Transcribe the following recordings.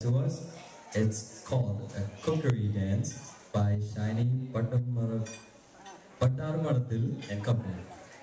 to us. It's called a cookery dance by Shiny Pattamar- Pattarmarathil and Company.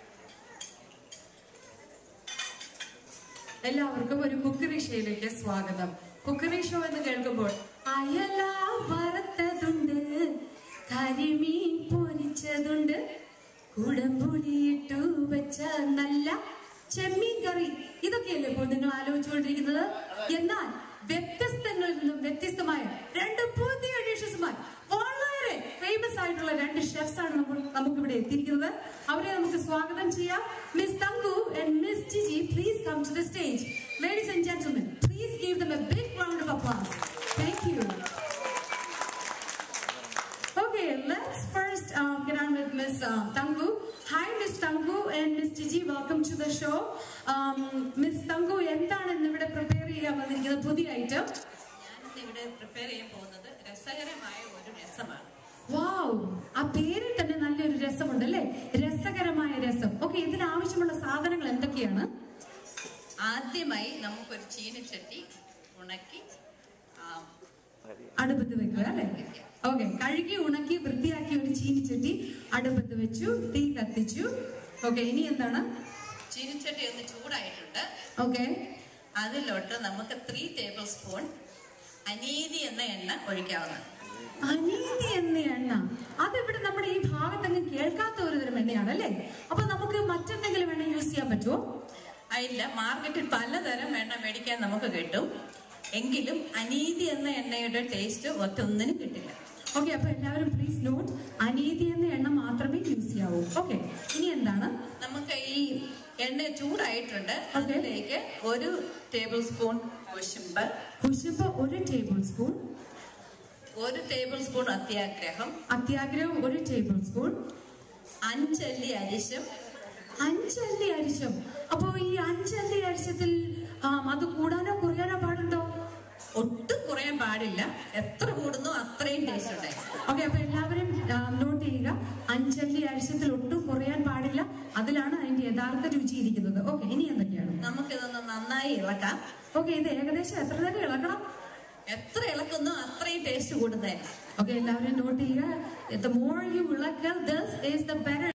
എല്ലാവർക്കും ഒരു cookery ഷോയിലേക്ക് സ്വാഗതം cookery show എന്ന് കേൾക്കുമ്പോൾ അയല വറുത്തതുണ്ട് കരിമീൻ പൊരിച്ചതുണ്ട് കുടംപുളിയിട്ടു വെച്ച നല്ല ചെമ്മീൻ കറി ഇതൊക്കെയല്ലേ ഇപ്പോൾ നിങ്ങൾ ആലോചിച്ചുകൊണ്ടിരിക്കുന്നത് എന്നാൽ വ്യത്യസ്തങ്ങളിൽ നിന്നും വ്യത്യസ്തമായ രണ്ട് പുതിയ ഡിഷസുമായി വളരെ ഫേമസ് ആയിട്ടുള്ള രണ്ട് ഷെഫ്സ് ആണ് നമ്മൾ നമുക്ക് ഇവിടെ എത്തിയിരിക്കുന്നത് അവരെ നമുക്ക് സ്വാഗതം ചെയ്യാം Miss Thanku and Miss Jiji please come to the stage ladies and gentlemen please give them a big round of applause thank you Okay, let's first um, get on with Miss um, Tangu. Hi, Miss Tangu and Miss Gigi. Welcome to the show. Um, Miss Tangu, എന്താണ് ഇന്ന് ഇവിടെ prepare ചെയ്യാൻ വന്നിരിക്കുന്നത് പുതിയ item ഞാനിന്ന് ഇവിടെ prepare ചെയ്യാൻ പോകുന്നത് രസകരമായ ഒരു രസമാണ് വാവ് ആ പേരിൽ തന്നെ നല്ലൊരു രസമുണ്ട് അല്ലേ രസകരമായ രസം ഓക്കെ ഇതിന് ആവശ്യമുള്ള സാധനങ്ങൾ എന്തൊക്കെയാണ് ആദ്യമായി നമുക്കൊരു ചീനച്ചട്ടി ഉണക്കി ആ, അടുപ്പത്ത് വെക്കുക അല്ലേ ഓക്കെ കഴുകി ഉണക്കി വൃത്തിയാക്കി ഒരു ചീനിച്ചട്ടി അടുപ്പത്ത് വെച്ചു തീ കത്തിച്ചു ഓക്കെ ഇനി എന്താണ് ചീനച്ചട്ടി ഒന്ന് ചൂടായിട്ടുണ്ട് ഓക്കെ അതിലോട്ട് നമുക്ക് ത്രീ ടേബിൾ സ്പൂൺ അനീതി എന്ന എണ്ണ ഒഴിക്കാവുന്നതാണ് അനീതി എന്ന എണ്ണ അതിവിടെ നമ്മുടെ ഈ ഭാഗത്തെങ്ങും കേൾക്കാത്ത ഒരു തരം എണ്ണയാണ് അല്ലേ അപ്പൊ നമുക്ക് മറ്റെന്തെങ്കിലും എണ്ണ യൂസ് ചെയ്യാൻ പറ്റുമോ അതില്ല മാർക്കറ്റിൽ പലതരം എണ്ണ മേടിക്കാൻ നമുക്ക് കിട്ടും എങ്കിലും അനീതി എന്ന എണ്ണയുടെ ടേസ്റ്റ് ഒറ്റൊന്നിനും കിട്ടില്ല ഓക്കെ അപ്പൊ എല്ലാവരും പ്ലീസ് നോട്ട് അനീതി എന്ന എണ്ണ മാത്രമേ യൂസ് ചെയ്യാവൂ ഓക്കെ ഇനി എന്താണ് നമുക്ക് ഈ എണ്ണ ചൂടായിട്ടുണ്ട് അതിലേക്ക് ഒരു ടേബിൾ സ്പൂൺ കുശുമ്പ് കുശുമ്പ് ഒരു ടേബിൾ സ്പൂൺ ഒരു ടേബിൾ സ്പൂൺ അത്യാഗ്രഹം അത്യാഗ്രഹം ഒരു ടേബിൾ സ്പൂൺ അഞ്ചല്ലി അരിശം അഞ്ചല്ലി അരിശം അപ്പൊ ഈ അഞ്ചല്ലി അരിശത്തിൽ ആം, അത് കൂടാനോ കുറയാനോ പാടുണ്ടോ ഒട്ടും കുറയാൻ പാടില്ല എത്ര കൂടുന്നു അത്രയും ടേസ്റ്റ് ഉണ്ടായിരിക്കും ഓക്കെ അപ്പൊ എല്ലാവരും നോട്ട് ചെയ്യുക അഞ്ചല്ലി അരിശത്തിൽ ഒട്ടും കുറയാൻ പാടില്ല അതിലാണ് അതിന്റെ യഥാർത്ഥ രുചി ഇരിക്കുന്നത് ഓക്കെ ഇനി എന്തൊക്കെയാണ് നമുക്കിതൊന്ന് നന്നായി ഇളക്കാം ഓക്കെ ഇത് ഏകദേശം എത്ര നേരം ഇളക്കണം എത്ര ഇളക്കുന്നു അത്രയും ടേസ്റ്റ് കൂടുന്നതായിരിക്കും ഓക്കെ എല്ലാവരും നോട്ട് ചെയ്യുക ദ മോർ യു ഇളക്കൽ ദിസ് ഈസ് ദ ബെറ്റർ